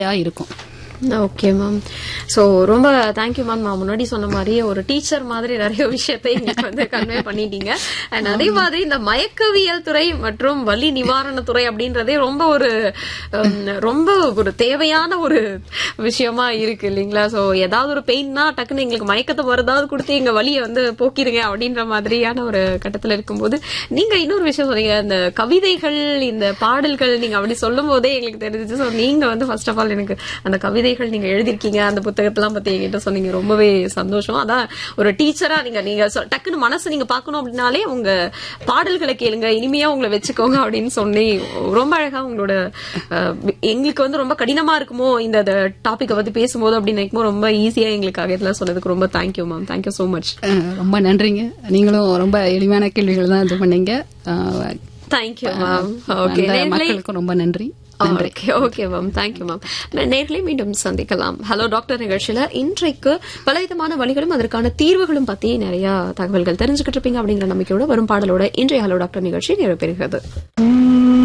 இருக்கும் okay ma'am so ரொம்ப thank you ma'am நான் முன்னாடி சொன்ன மாதிரி ஒரு டீச்சர் மாதிரி நிறைய விஷயத்தை எங்களுக்கு வந்து கன்வே பண்ணிட்டீங்க அண்ட் அதே மாதிரி இந்த மயக்கவியல் துறை மற்றும் வலி நிவாரண துறை அப்படின்றதே ரொம்ப ஒரு ஹம், ரொம்ப ஒரு தேவையான ஒரு விஷயமா இருக்கு இல்லைங்களா சோ ஏதாவது ஒரு பெயின்னா டக்குன்னு எங்களுக்கு மயக்கத்தை வருதாவது கொடுத்து எங்க வலியை வந்து போக்கிடுங்க அப்படின்ற மாதிரியான ஒரு கட்டத்துல இருக்கும்போது நீங்க இன்னொரு விஷயம் சொன்னீங்க இந்த கவிதைகள் இந்த பாடல்கள் நீங்க அப்படி சொல்லும் போதே எங்களுக்கு தெரிஞ்சிச்சு ஸோ நீங்க வந்து ஃபர்ஸ்ட் ஆஃப் ஆல் எனக்கு அந்த கவிதைகள் நீங்க எழுதிருக்கீங்க அந்த புத்தகத்தெல்லாம் பத்தி என்கிட்ட சொன்னீங்க ரொம்பவே சந்தோஷம் அதான் ஒரு டீச்சரா நீங்க நீங்க சொ- டக்குன்னு மனசு நீங்க பார்க்கணும் அப்படின்னாலே உங்க பாடல்களை கேளுங்க இனிமையா உங்களை வச்சுக்கோங்க அப்படின்னு சொன்னி ரொம்ப அழகா உங்களோட அஹ், எங்களுக்கு வந்து ரொம்ப கடினமா இருக்குமோ இந்த டாபிக்கை பத்தி பேசும்போது அப்படின்னு நினைக்கும் ரொம்ப ஈஸியா எங்களுக்காக இதெல்லாம் சொன்னதுக்கு ரொம்ப thank you ma'am thank you so much uh, ரொம்ப நன்றிங்க நீங்களும் ரொம்ப எளிமையான கேள்விகள் தான் இது பண்ணீங்க அஹ், தேங்க்யூ மேம் ஓகே அந்த மக்களுக்கும் ரொம்ப நன்றி நன்றி okay okay ma'am thank you ma'am நேர்களை மீண்டும் சந்திக்கலாம் ஹலோ டாக்டர் நிகழ்ச்சியில இன்றைக்கு பலவிதமான வழிகளும் அதற்கான தீர்வுகளும் பத்தி நிறைய தகவல்கள் தெரிஞ்சுக்கிட்டு இருப்பீங்க அப்படிங்கிற நம்பிக்கையோட வரும் பாடலோட இன்றைய ஹலோ டாக்டர் நிகழ்ச்சி நிறைவு பெறுகிறது